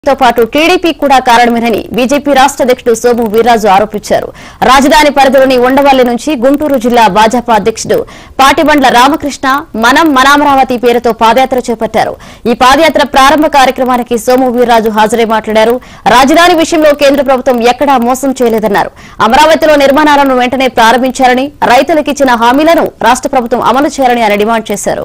తో పాటు టీడీపీ కూడా కారణమేనని బీజేపీ రాష్ట్ర అధ్యక్షుడు సోము వీర్రాజు ఆరోపించారు రాజధాని పరిధిలోని ఉండవల్లి నుంచి గుంటూరు జిల్లా భాజపా అధ్యక్షుడు పాటిబండ్ల రామకృష్ణ మనం మనామరావతి పేరుతో పాదయాత్ర చేపట్టారు ఈ పాదయాత్ర ప్రారంభ కార్యక్రమానికి సోము వీర్రాజు హాజరై మాట్లాడారు రాజధాని విషయంలో కేంద్ర ప్రభుత్వం ఎక్కడా మోసం చేయలేదన్నారు అమరావతిలో నిర్మాణాలను వెంటనే ప్రారంభించారని రైతులకు ఇచ్చిన హామీలను రాష్ట్ర ప్రభుత్వం అమలు చేయాలని ఆయన డిమాండ్ చేశారు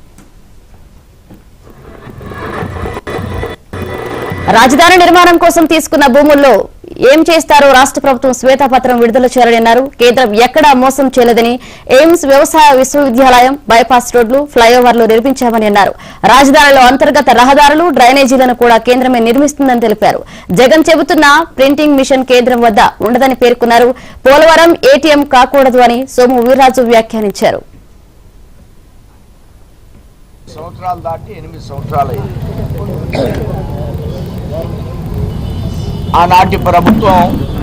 రాజధాని నిర్మాణం కోసం తీసుకున్న భూముల్లో ఏం చేస్తారో రాష్ట్ర ప్రభుత్వం శ్వేతపత్రం విడుదల చేయాలని అన్నారు కేంద్రం ఎక్కడా మోసం చేయలేదని ఎయిమ్స్ వ్యవసాయ విశ్వవిద్యాలయం బైపాస్ రోడ్లు ఫ్లైఓవర్లు నిర్మించామని అన్నారు రాజధానిలో అంతర్గత రహదారులు డ్రైనేజీలను కూడా కేంద్రమే నిర్మిస్తుందని తెలిపారు జగన్ చెబుతున్న ప్రింటింగ్ మిషన్ కేంద్రం వద్ద ఉండదని పేర్కొన్నారు పోలవరం ఏటీఎం కాకూడదు అని సోము వీర్రాజు వ్యాఖ్యానించారు సంవత్సరాలు దాటి ఎనిమిది సంవత్సరాలు అయింది ఆనాటి ప్రభుత్వం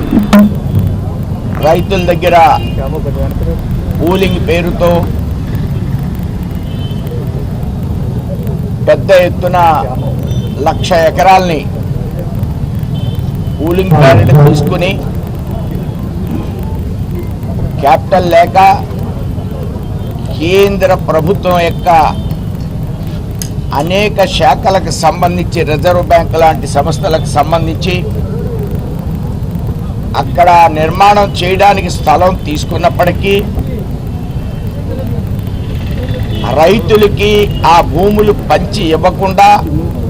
రైతుల దగ్గర పూలింగ్ పేరుతో పెద్ద ఎత్తున లక్ష ఎకరాల్ని పూలింగ్ పేరిట తీసుకుని క్యాపిటల్ లేక కేంద్ర ప్రభుత్వం యొక్క అనేక శాఖలకు సంబంధించి రిజర్వ్ బ్యాంక్ లాంటి సంస్థలకు సంబంధించి అక్కడ నిర్మాణం చేయడానికి స్థలం తీసుకున్నప్పటికీ రైతులకి ఆ భూములు పంచి ఇవ్వకుండా